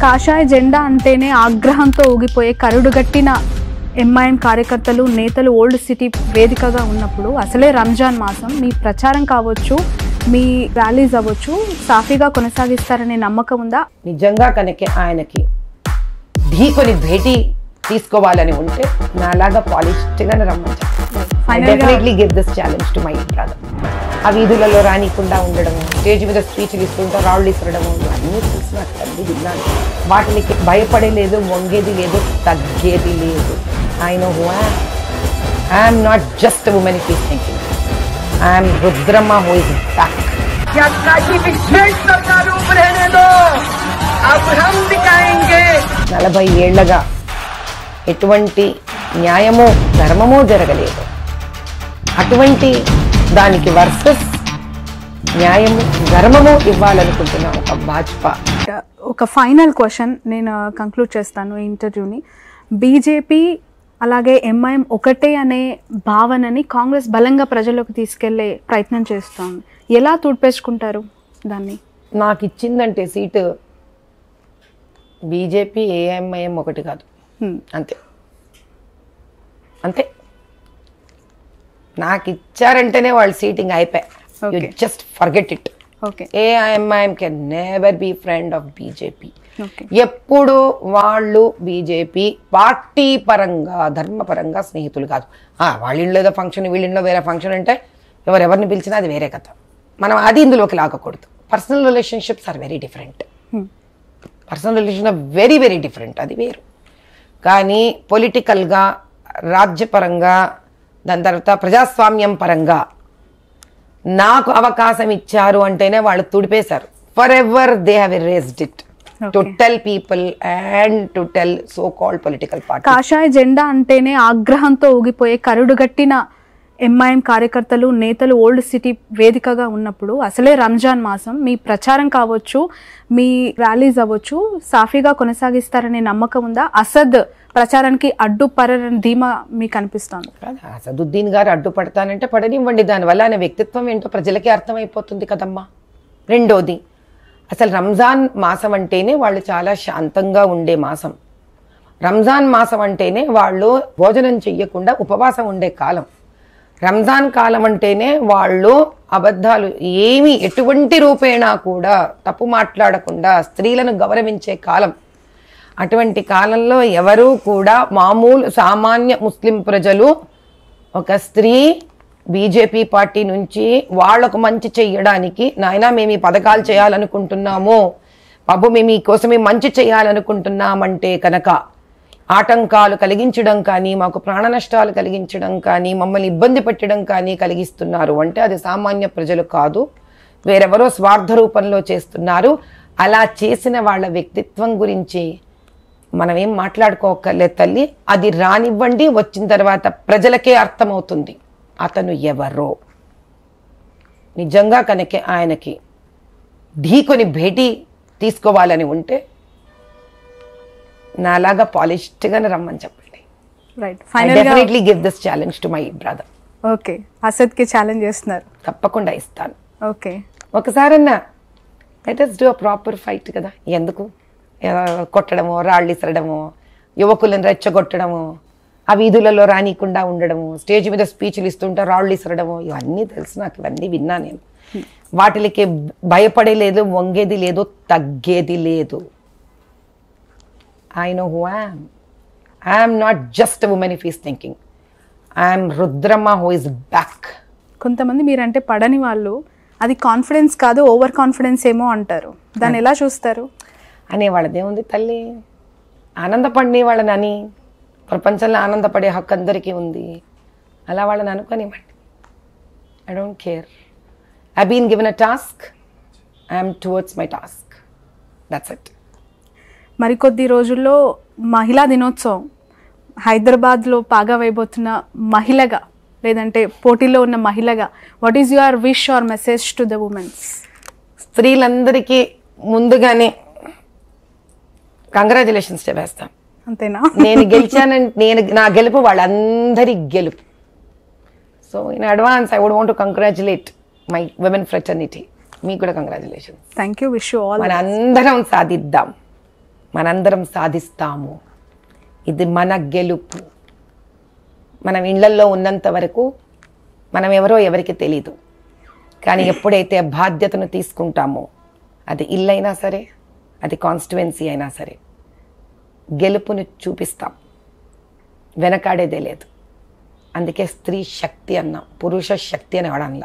కాషాయ జెండా అంటేనే ఆగ్రహంతో ఊగిపోయే కరుడుగట్టిన ఎంఐఎం కార్యకర్తలు నేతలు ఓల్డ్ సిటీ వేదికగా ఉన్నప్పుడు అసలే రంజాన్ మాసం మీ ప్రచారం కావచ్చు మీ ర్యాలీస్ అవ్వచ్చు సాఫీగా కొనసాగిస్తారనే నమ్మకం ఉందా నిజంగా కనుక ఆయనకి ఢీకొని భేటీ తీసుకోవాలని ఉంటే నాలాగా పాలిష్డ్గానే రమ్మంటాను Final గా- definitely give this challenge to my brother ఆ వీధులలో రానికుండా ఉండడం స్టేజ్ మీద స్పీచ్లు ఇస్తుంటా రాళ్ళు ఇస్తుండడం అన్నీ తెలిసి నాకు తల్లి విన్నాను వాటికి భయపడే లేదు వంగేది లేదు తగ్గేది లేదు I know who I'm not just women it is thinking I'm Rudramma who is back क्या काशी विश्वेश सरकार रूप रहने दो अब हम दिखाएंगे నలభై ఏళ్లగా ఎటువంటి న్యాయమో ధర్మమో జరగలేదు అటువంటి దానికి వర్సెస్ న్యాయము ధర్మము ఇవ్వాలనుకుంటున్న ఒక భాజపా ఒక ఫైనల్ క్వశ్చన్ నేను కంక్లూడ్ చేస్తాను ఈ ఇంటర్వ్యూని బీజేపీ అలాగే ఎంఐఎం ఒకటే అనే భావనని కాంగ్రెస్ బలంగా ప్రజల్లోకి తీసుకెళ్లే ప్రయత్నం చేస్తోంది ఎలా తుడిపేసుకుంటారు దాన్ని నాకు ఇచ్చిందంటే సీటు బీజేపీ ఏఎంఐఎం ఒకటి కాదు హ్మ్. అంతే అంతే నాకు ఇచ్చారంటేనే వాళ్ళు సీటింగ్ అయిపోయి you Okay. Just forget it okay AIMIM can never be friend of BJP okay ఎప్పుడు వాళ్ళు బీజేపీ పార్టీ పరంగా ధర్మపరంగా స్నేహితులు కాదు ఆ, వాళ్ళ ఇంట్లో ఏదో ఫంక్షన్ వీళ్ళ ఇంట్లో వేరే ఫంక్షన్ అంటే ఎవరెవరిని పిలిచినా అది వేరే కథ మనం అది ఇందులోకి లాగకూడదు personal relationships are very different personal relation are very very different అది వేరు కానీ పొలిటికల్గా రాజ్యపరంగా దాని తర్వాత ప్రజాస్వామ్యం పరంగా నాకు అవకాశం ఇచ్చారు అంటేనే వాళ్ళు తుడిపేశారు forever they have erased it to Okay. Tell people and to tell so called political party కాషాయ జెండా అంటేనే ఆగ్రహంతో ఊగిపోయే కరుడుగట్టిన ఎంఐఎం కార్యకర్తలు నేతలు ఓల్డ్ సిటీ వేదికగా ఉన్నప్పుడు అసలే రంజాన్ మాసం మీ ప్రచారం కావచ్చు మీ ర్యాలీస్ అవ్వచ్చు సాఫీగా కొనసాగిస్తారనే నమ్మకం ఉందా అసద్ ప్రచారానికి అడ్డుపరని ధీమా మీకు అనిపిస్తోంది కదా, అసదుద్దీన్ గారు అడ్డుపడతానంటే పడనివ్వండి దానివల్ల ఆయన వ్యక్తిత్వం ఏంటో ప్రజలకి అర్థమైపోతుంది కదమ్మా రెండోది అసలు రంజాన్ మాసం అంటేనే వాళ్ళు చాలా శాంతంగా ఉండే మాసం రంజాన్ మాసం అంటేనే వాళ్ళు భోజనం చెయ్యకుండా ఉపవాసం ఉండే కాలం రంజాన్ కాలం అంటేనే వాళ్ళు అబద్ధాలు ఏమి ఎటువంటి రూపేణా కూడా తప్పు మాట్లాడకుండా స్త్రీలను గౌరవించే కాలం అటువంటి కాలంలో ఎవరూ కూడా మామూలు సామాన్య ముస్లిం ప్రజలు ఒక స్త్రీ బీజేపీ పార్టీ నుంచి వాళ్లకు మంచి చెయ్యడానికి నాయనా మేము ఈ పథకాలు చేయాలనుకుంటున్నాము బాబు మేము ఈ కోసమే మంచి చేయాలనుకుంటున్నామంటే కనుక ఆటంకాలు కలిగించడం కానీ మాకు ప్రాణ నష్టాలు కలిగించడం కానీ మమ్మల్ని ఇబ్బంది పెట్టడం కానీ కలిగిస్తున్నారు అంటే అది సామాన్య ప్రజలు కాదు వేరెవరో స్వార్థ రూపంలో చేస్తున్నారు అలా చేసిన వాళ్ళ వ్యక్తిత్వం గురించి మనం ఏం మాట్లాడుకోకర్లేదు తల్లి అది రానివ్వండి వచ్చిన తర్వాత ప్రజలకే అర్థమవుతుంది అతను ఎవరో నిజంగా కనుక ఆయనకి ఢీకొని భేటీ తీసుకోవాలని ఉంటే నాలాగా పాలిష్డ్గానే రమ్మని చెప్పండి రైట్ ఐ ఫైనల్ గా definitely give this challenge to my brother okay Asad కి ఛాలెంజ్ చేస్తున్నారు తప్పకుండా ఇస్తాను ఓకే ఒకసారన్నా let us do a proper fight కదా ఎందుకు ఆ, కొట్టడము రాళ్ళు ఇసరడము యువకులను రెచ్చగొట్టడము ఆ వీధులలో రానికుండా ఉండడము స్టేజ్ మీద స్పీచ్లు ఇస్తుంటే రాళ్ళు ఇసరడము ఇవన్నీ తెలుసు నాకు ఇవన్నీ విన్నా నేను వాటికి భయపడే లేదు వంగేది లేదు తగ్గేది లేదు I know who I'm I'm not just women if is thinking I'm Rudramma who is back కొంతమంది మీరంటే పడని వాళ్ళు అది కాన్ఫిడెన్స్ కాదు ఓవర్ కాన్ఫిడెన్స్ ఏమో అంటారు దాన్ని ఎలా చూస్తారు అనే వాళ్ళదేముంది తల్లి ఆనందపడి వాళ్ళని అని ప్రపంచంలో ఆనందపడే హక్కు అందరికీ ఉంది అలా వాళ్ళని అనుకోనివ్వండి I don't care I been given a task I'm towards my task that's it మరికొద్ది రోజుల్లో మహిళా దినోత్సవం హైదరాబాద్లో పాగా వేయబోతున్న మహిళగా లేదంటే పోటీలో ఉన్న మహిళగా what is your wish or message to the women's స్త్రీలందరికీ ముందుగానే కంగ్రాచులేషన్స్ చెప్పేస్తాం అంతేనా నేను గెలిచానంటే నేను నా గెలుపు వాళ్ళందరి గెలుపు so in advance I would want to congratulate my women fraternity మీకు కూడా congratulations thank you wish you all మన అందరం సాధిద్దాం మనందరం సాధిస్తాము ఇది మన గెలుపు మనం ఇళ్లల్లో ఉన్నంత వరకు మనం ఎవరో ఎవరికి తెలీదు కానీ ఎప్పుడైతే బాధ్యతను తీసుకుంటామో అది ఇల్లైనా సరే అది కాన్స్టిట్యువెన్సీ అయినా సరే గెలుపుని చూపిస్తాం వెనకాడేదే లేదు అందుకే స్త్రీ శక్తి అన్నాం పురుష శక్తి అని అనడంలా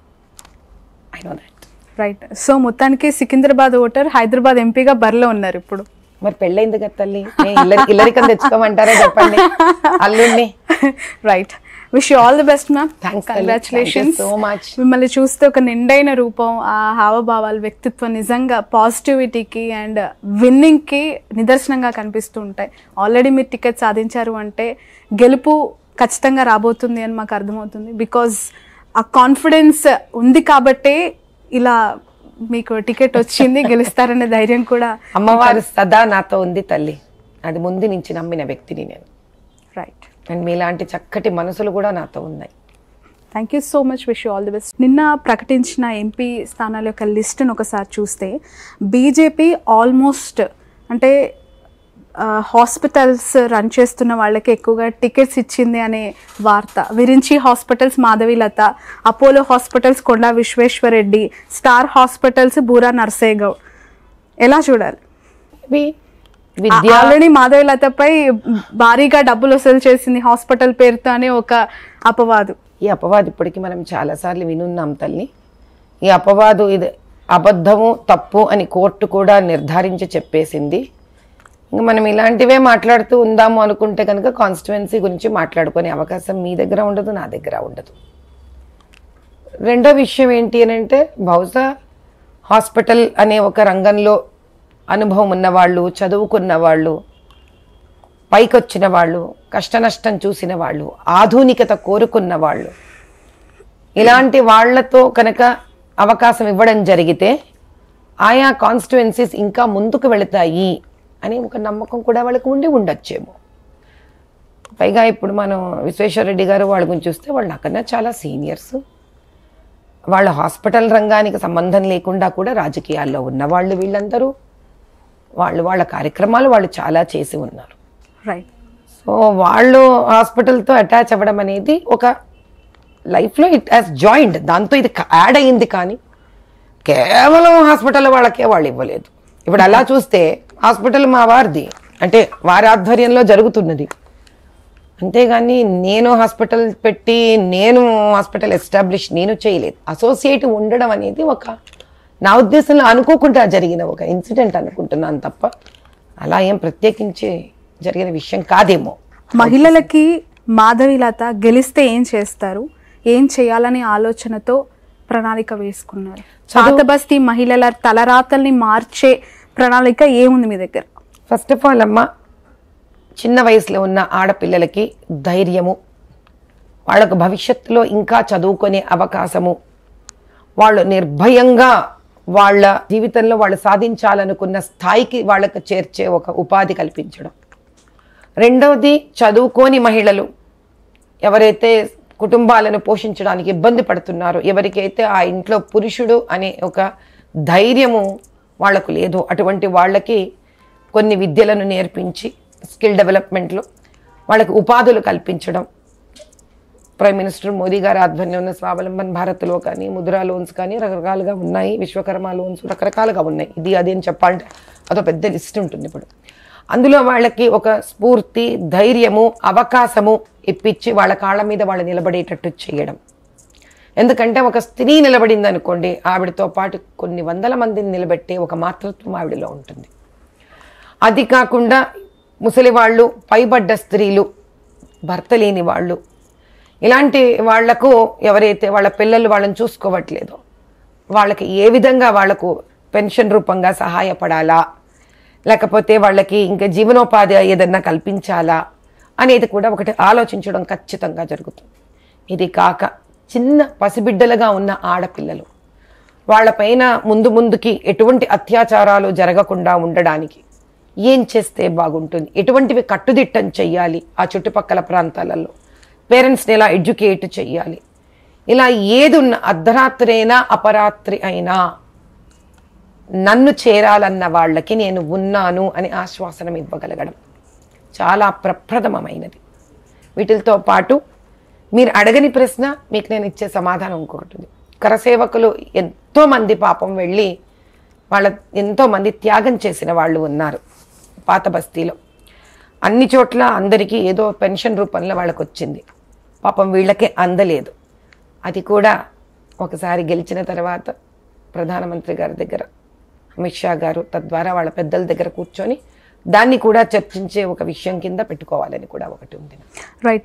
I know that right so మొత్తానికి సికింద్రాబాద్ ఓటర్ హైదరాబాద్ ఎంపీగా బరిలో ఉన్నారు ఇప్పుడు మరి పెళ్ళైంది కదా తల్లి ఏ ఇల్లరి ఇల్లరికం తెచ్చుకోమంటారా చెప్పండి అల్లుడిని right wish all the best ma'am Thanks, తల్లి. Congratulations Thank you so much. మిమ్మల్ని చూస్తే ఒక నిండైన రూపం ఆ హావభావాలు వ్యక్తిత్వం నిజంగా పాజిటివిటీకి అండ్ విన్నింగ్కి నిదర్శనంగా కనిపిస్తూ ఉంటాయి ఆల్రెడీ మీరు టికెట్ సాధించారు అంటే గెలుపు ఖచ్చితంగా రాబోతుంది అని మాకు అర్థమవుతుంది బికాజ్ ఆ కాన్ఫిడెన్స్ ఉంది కాబట్టే ఇలా మీకు టికెట్ వచ్చింది గెలుస్తారనే ధైర్యం కూడా అమ్మవారు సదా నాతో ఉంది తల్లి అది ముందు నుంచి నమ్మిన వ్యక్తిని నేను రైట్ అండ్ మీలాంటి చక్కటి మనసులు కూడా నాతో ఉన్నాయి thank you so much wish all the best నిన్న ప్రకటించిన ఎంపీ స్థానాల యొక్క లిస్ట్ను ఒకసారి చూస్తే బీజేపీ ఆల్మోస్ట్ అంటే హాస్పిటల్స్ రన్ చేస్తున్న వాళ్ళకి ఎక్కువగా టికెట్స్ ఇచ్చింది అనే వార్త Virinchi hospitals Madhavilatha Apollo hospitals Konda Vishweshwar Reddy Star hospitals Bura Narsaiah Goud ఎలా చూడాలి ఇవి విద్య ఆల్రెడీ మాధవీలతపై భారీగా డబ్బులు వసూలు చేసింది హాస్పిటల్ పేరుతో అనే ఒక అపవాదు ఈ అపవాదు ఇప్పటికీ మనం చాలాసార్లు వినున్నాం తల్లి ఈ అపవాదు ఇది అబద్ధము తప్పు అని కోర్టు కూడా నిర్ధారించి చెప్పేసింది ఇంకా మనం ఇలాంటివే మాట్లాడుతూ ఉందాము అనుకుంటే కనుక కాన్స్టిట్యువెన్సీ గురించి మాట్లాడుకునే అవకాశం మీ దగ్గర ఉండదు నా దగ్గర ఉండదు రెండో విషయం ఏంటి అని అంటే బహుశా హాస్పిటల్ అనే ఒక రంగంలో అనుభవం ఉన్నవాళ్ళు చదువుకున్న వాళ్ళు పైకొచ్చిన వాళ్ళు కష్టనష్టం చూసిన వాళ్ళు ఆధునికత కోరుకున్న వాళ్ళు ఇలాంటి వాళ్ళతో కనుక అవకాశం ఇవ్వడం జరిగితే ఆయా కాన్స్టిట్యువెన్సీస్ ఇంకా ముందుకు వెళతాయి అని ఒక నమ్మకం కూడా వాళ్ళకు ఉండి ఉండొచ్చేమో పైగా ఇప్పుడు మనం విశ్వేశ్వరరెడ్డి గారు వాళ్ళ గురించి చూస్తే వాళ్ళు నాకన్నా చాలా సీనియర్స్ వాళ్ళ హాస్పిటల్ రంగానికి సంబంధం లేకుండా కూడా రాజకీయాల్లో ఉన్నవాళ్ళు వీళ్ళందరూ వాళ్ళు వాళ్ళ కార్యక్రమాలు వాళ్ళు చాలా చేసి ఉన్నారు రైట్ సో వాళ్ళు హాస్పిటల్తో అటాచ్ అవ్వడం అనేది ఒక లైఫ్లో ఇట్ హాస్ జాయింట్ దాంతో ఇది యాడ్ అయ్యింది కానీ కేవలం హాస్పిటల్ వాళ్ళకే వాళ్ళు ఇవ్వలేదు ఇప్పుడు అలా చూస్తే హాస్పిటల్ మా వారిది అంటే వారి ఆధ్వర్యంలో జరుగుతున్నది అంతేగాని నేను హాస్పిటల్ పెట్టి నేను హాస్పిటల్ ఎస్టాబ్లిష్ నేను చేయలేదు అసోసియేట్ ఉండడం అనేది ఒక నా ఉద్దేశంలో అనుకోకుండా జరిగిన ఒక ఇన్సిడెంట్ అనుకుంటున్నాను తప్ప అలా ఏం ప్రత్యేకించి జరిగిన విషయం కాదేమో మహిళలకి మాధవిలత గెలిస్తే ఏం చేస్తారు ఏం చేయాలనే ఆలోచనతో ప్రణాళిక వేసుకున్నారు పాత బస్తీ మహిళల తలరాతల్ని మార్చే ప్రణాళిక ఏముంది మీ దగ్గర ఫస్ట్ ఆఫ్ ఆల్ అమ్మ చిన్న వయసులో ఉన్న ఆడపిల్లలకి ధైర్యము వాళ్ళకు భవిష్యత్తులో ఇంకా చదువుకునే అవకాశము వాళ్ళు నిర్భయంగా వాళ్ళ జీవితంలో వాళ్ళు సాధించాలనుకున్న స్థాయికి వాళ్ళకు చేర్చే ఒక ఉపాధి కల్పించడం రెండవది చదువుకోని మహిళలు ఎవరైతే కుటుంబాలను పోషించడానికి ఇబ్బంది పడుతున్నారో ఎవరికైతే ఆ ఇంట్లో పురుషుడు అనే ఒక ధైర్యము వాళ్లకు లేదు అటువంటి వాళ్ళకి కొన్ని విద్యలను నేర్పించి స్కిల్ డెవలప్మెంట్లో వాళ్ళకి ఉపాధులు కల్పించడం ప్రైమ్ మినిస్టర్ మోదీ గారి ఆధ్వర్యంలో ఉన్న స్వావలంబన్ భారత్లో కానీ ముద్రా లోన్స్ కానీ రకరకాలుగా ఉన్నాయి విశ్వకర్మ లోన్స్ రకరకాలుగా ఉన్నాయి ఇది అది అని చెప్పాలంటే అదో పెద్ద లిస్ట్ ఉంటుంది ఇప్పుడు అందులో వాళ్ళకి ఒక స్ఫూర్తి ధైర్యము అవకాశము ఇప్పించి వాళ్ళ కాళ్ళ మీద వాళ్ళు నిలబడేటట్టు చేయడం ఎందుకంటే ఒక స్త్రీ నిలబడింది అనుకోండి ఆవిడతో పాటు కొన్ని వందల మందిని నిలబెట్టే ఒక మాతృత్వం ఆవిడలో ఉంటుంది అది కాకుండా ముసలి వాళ్ళు పైబడ్డ స్త్రీలు భర్త లేని వాళ్ళు ఇలాంటి వాళ్లకు ఎవరైతే వాళ్ళ పిల్లలు వాళ్ళని చూసుకోవట్లేదో వాళ్ళకి ఏ విధంగా వాళ్లకు పెన్షన్ రూపంగా సహాయపడాలా లేకపోతే వాళ్ళకి ఇంకా జీవనోపాధి ఏదన్నా కల్పించాలా అనేది కూడా ఒకటి ఆలోచించడం ఖచ్చితంగా జరుగుతుంది ఇది కాక చిన్న పసిబిడ్డలుగా ఉన్న ఆడపిల్లలు వాళ్ళపైన ముందు ముందుకి ఎటువంటి అత్యాచారాలు జరగకుండా ఉండడానికి ఏం చేస్తే బాగుంటుంది ఎటువంటివి కట్టుదిట్టం చెయ్యాలి ఆ చుట్టుపక్కల ప్రాంతాలలో పేరెంట్స్ని ఎలా ఎడ్యుకేట్ చెయ్యాలి ఇలా ఏది ఉన్న అర్ధరాత్రి అయినా అపరాత్రి అయినా నన్ను చేరాలన్న వాళ్ళకి నేను ఉన్నాను అని ఆశ్వాసనం ఇవ్వగలగడం చాలా ప్రప్రథమమైనది వీటితో పాటు మీరు అడగని ప్రశ్న మీకు నేను ఇచ్చే సమాధానం ఇంకొకటి ఉంది కరసేవకులు ఎంతో మంది పాపం వెళ్ళి వాళ్ళ ఎంతో మంది త్యాగం చేసిన వాళ్ళు ఉన్నారు పాత బస్తీలో అన్ని చోట్ల అందరికీ ఏదో పెన్షన్ రూపంలో వాళ్ళకి వచ్చింది పాపం వీళ్ళకే అందలేదు అది కూడా ఒకసారి గెలిచిన తర్వాత ప్రధానమంత్రి గారి దగ్గర అమిత్ షా గారు తద్వారా వాళ్ళ పెద్దల దగ్గర కూర్చొని దాన్ని కూడా చర్చించే ఒక విషయం కింద పెట్టుకోవాలని కూడా ఒకటి ఉంది రైట్